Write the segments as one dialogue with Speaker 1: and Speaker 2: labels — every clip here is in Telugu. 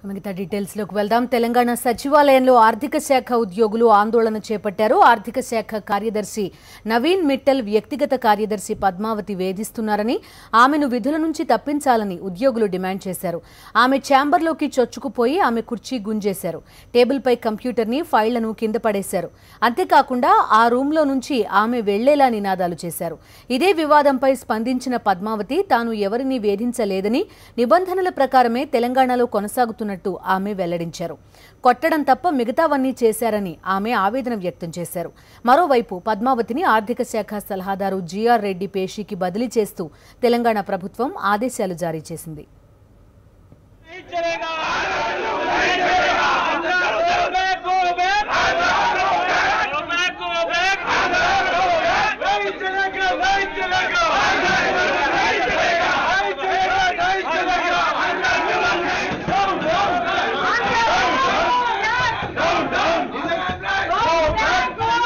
Speaker 1: మిగతా డీటెయిల్స్ లోకి వెళ్దాం తెలంగాణ సచివాలయంలో ఆర్థిక శాఖ ఉద్యోగులు ఆందోళన చేపట్టారు ఆర్థిక శాఖ కార్యదర్శి నవీన్ మిట్టల్ వ్యక్తిగత కార్యదర్శి పద్మావతి వేధిస్తున్నారని ఆమెను విధుల నుంచి తప్పించాలని ఉద్యోగులు డిమాండ్ చేశారు ఆమె ఛాంబర్లోకి చొచ్చుకుపోయి ఆమె కుర్చీ గుంజేశారు టేబుల్పై కంప్యూటర్ని ఫైళ్లను కింద పడేశారు అంతేకాకుండా ఆ రూంలో నుంచి ఆమె వెళ్లేలా నినాదాలు చేశారు ఇదే వివాదంపై స్పందించిన పద్మావతి తాను ఎవరిని వేధించలేదని నిబంధనల ప్రకారమే తెలంగాణలో కొనసాగుతున్నట్టు ఆమె వెల్లడించారు కొట్టడం తప్ప మిగతావన్నీ చేశారని ఆమె ఆవేదన వ్యక్తం చేశారు మరోవైపు పద్మావతిని ఆర్థిక శాఖ సలహాదారు జీఆర్ రెడ్డి పేషీకి బదిలీ చేస్తూ తెలంగాణ ప్రభుత్వం ఆదేశాలు జారీ చేసింది
Speaker 2: नहीं चलेगा नहीं चलेगा go back go back go back go back नहीं चलेगा नहीं चलेगा नहीं चलेगा नहीं चलेगा नहीं चलेगा down down down down go back go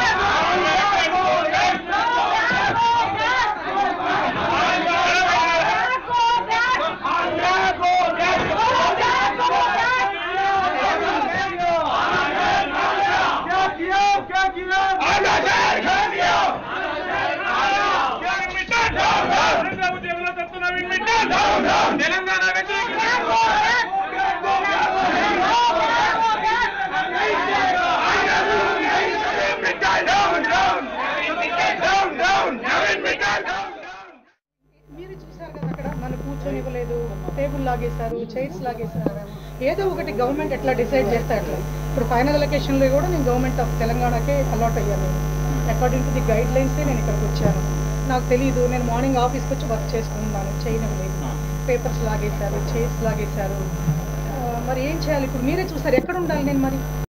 Speaker 2: क्या किया क्या किया क्या किया తెలంగాణ
Speaker 3: మీరు చూసారు కదా అక్కడ నన్ను కూర్చొనివ్వలేదు టేబుల్ లాగేశారు చైర్స్ లాగేశారు ఏదో ఒకటి గవర్నమెంట్ ఎట్లా డిసైడ్ చేస్తే అట్లా ఇప్పుడు ఫైనల్ ఎలక్షన్లో కూడా నేను గవర్నమెంట్ ఆఫ్ తెలంగాణకే అలాట్ అయ్యాను అకార్డింగ్ టు ది గైడ్ లైన్సే నేను ఇక్కడికి వచ్చాను నాకు తెలియదు నేను మార్నింగ్ ఆఫీస్కి వచ్చి వర్క్ చేసుకున్నాను చేయనివ్వలేదు పేపర్స్ లాగేశారు చైర్స్ లాగేశారు ఆ, మరి ఏం చేయాలి ఇప్పుడు మీరే చూసారు ఎక్కడ ఉండాలి నేను మరి